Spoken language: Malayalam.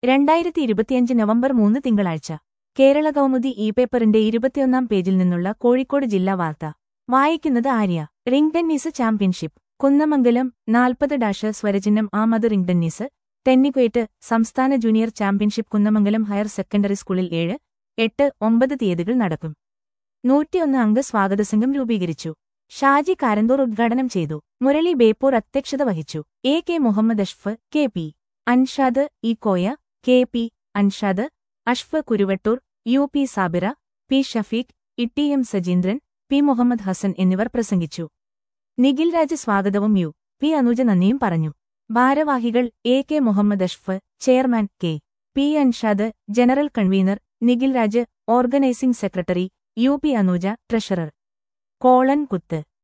രണ്ടായിരത്തി ഇരുപത്തിയഞ്ച് നവംബർ മൂന്ന് തിങ്കളാഴ്ച കേരള കൗമുദി ഇ പേപ്പറിന്റെ ഇരുപത്തിയൊന്നാം പേജിൽ നിന്നുള്ള കോഴിക്കോട് ജില്ലാ വാർത്ത വായിക്കുന്നത് Arya ring tennis championship Kunnamangalam നാൽപ്പത് ഡാഷ് സ്വരചിഹ്നം ആമത് റിംഗ് ടെന്നീസ് ടെന്നിക്വേറ്റ് സംസ്ഥാന junior championship Kunnamangalam higher secondary സ്കൂളിൽ ഏഴ് എട്ട് ഒമ്പത് തീയതികൾ നടക്കും നൂറ്റിയൊന്ന് അംഗ സ്വാഗതസംഘം രൂപീകരിച്ചു ഷാജി കാരന്തൂർ ഉദ്ഘാടനം ചെയ്തു മുരളി ബേപ്പൂർ അധ്യക്ഷത വഹിച്ചു A K Muhammad Ashraf K P Anshad E Koya K P Anshad Ashraf Kuruvattur U P Sabira P Shafeeq E M Sajeendran P Muhammad Hasan എന്നിവർ പ്രസംഗിച്ചു നിഖിൽ രാജ് സ്വാഗതവും യു പി അനുജ നന്ദിയും പറഞ്ഞു ഭാരവാഹികൾ A K Muhammad Ashraf chairman K P Anshad general convener Nikhil Raj organising secretary U P Anuja treasurer colon കുത്ത്